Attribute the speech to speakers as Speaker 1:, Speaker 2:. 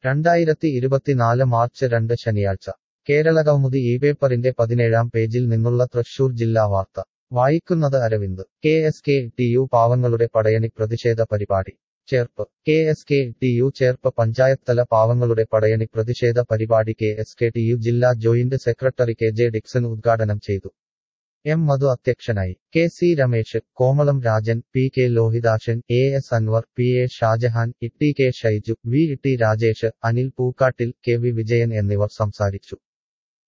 Speaker 1: രണ്ടായിരത്തി ഇരുപത്തിനാല് മാർച്ച് രണ്ട് ശനിയാഴ്ച കേരളകൗമുദി ഈ പേപ്പറിന്റെ പതിനേഴാം പേജിൽ നിന്നുള്ള തൃശൂർ ജില്ലാ വാർത്ത വായിക്കുന്നത് Aravind K S K T U പാവങ്ങളുടെ പടയണി പ്രതിഷേധ പരിപാടി Cherpu K S K T U Cherpu പഞ്ചായത്തല പാവങ്ങളുടെ പടയണി പ്രതിഷേധ പരിപാടി K S K T U ജില്ലാ joint secretary K J Dixon ഉദ്ഘാടനം ചെയ്തു എം മധു അധ്യക്ഷനായി K C Ramesh Komalam Rajan P K Lohithashan A S Anwar P A Shajahan E T K Shaiju V T Rajesh Anil Pookkattil K V Vijayan എന്നിവർ സംസാരിച്ചു